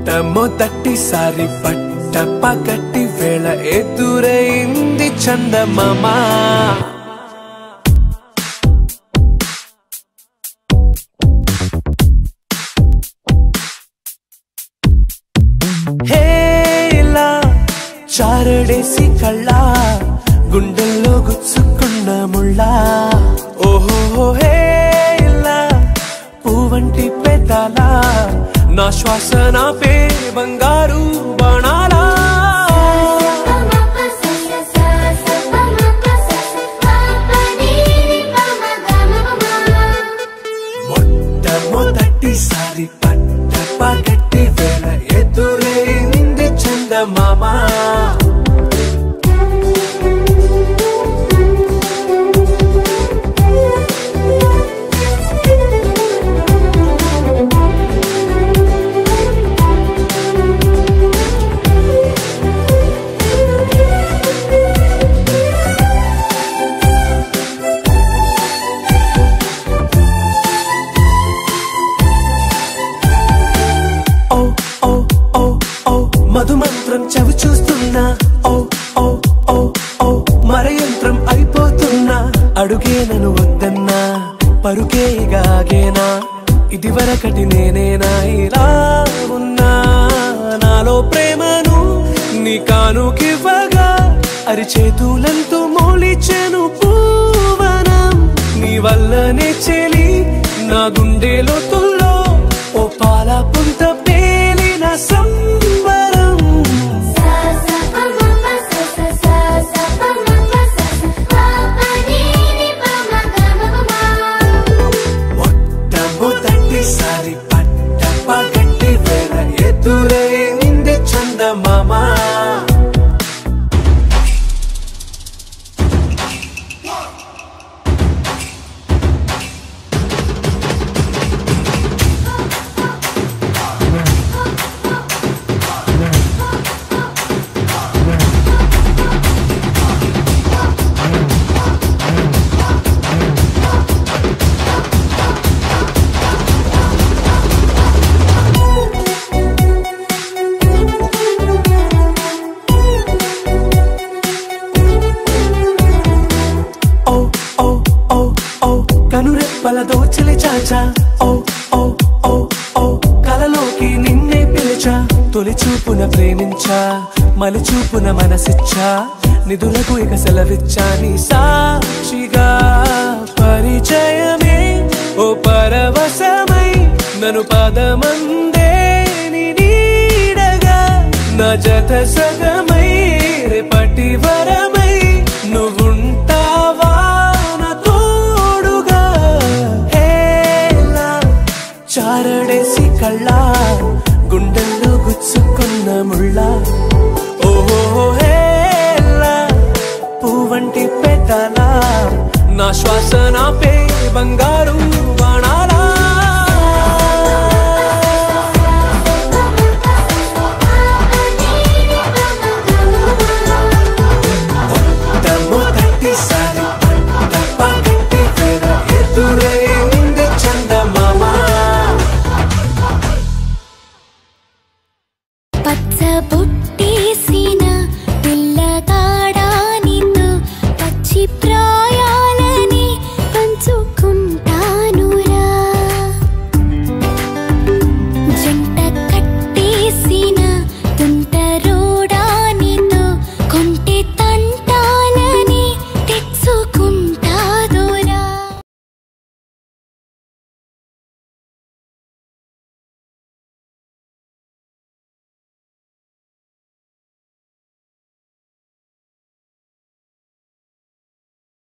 మొట్టమొదటిసారి పట్ట పగటి వేళ ఎదురైంది చందమామా హేలా చారడేసి కళ్ళ గుండెల్లో గుచ్చుకున్న ముళ్ళ ఓహో హేలా పువ్వంటి పెదాల నా శ్వాస నా పే బంగారు బాణాలా మొట్టమొదటిసారి పట్ట పగటి వేళ ఎదురైంది చందమామా ఓ ఓ ఓ ఓ మధుమంత్రం చవి చూస్తున్నా ఓ ఓ ఓ ఓ మరయంత్రం అయిపోతున్నా అడుగే నన్ను వద్దన్నా పరుకేగాగేనా ఇది వరకటి నేనేనా ఇలా ఉన్నా నాలో ప్రేమను నీ కానుకివ్వగా అరిచేతులంతో మోలిచెను పూవనం నీ వల్లనే చెలి నా గుండెలో తుల్లో ఓ పాల పుంత పేలిన సంబరం మొట్టమొదటిసారి పట్ట పగటి వేళ ఎదురైంది చందమామా ఓ ఓ ఓ ఓ కనురెప్పల దోచలి చాచా ఓ ఓ ఓ ఓ కలలోకి నిన్నే పిలిచా తొలి చూపున ప్రేమించా మలి చూపున మనసిచ్చా నిధులకు ఇక సెలవిచ్చా నీ సాక్షిగా పరిచయమే ఓ పరవశమై నన్ను పదమందే నీ నీడగా నా జత సగమై రేపటి వరమై నువ్వుంటావా నా తోడుగా హేలా చారడేసి కళ్ళ గుండెల్లో గుచ్చుకున్న ముళ్ళ ఓహో హేలా పువ్వంటి పెద్దల నా శ్వాస నా పే బంగారు బాణాలా మొట్టమొదటిసారి పట్ట పగటి వేళ ఎదురైంది చందమామా పచ్చ బుట్టి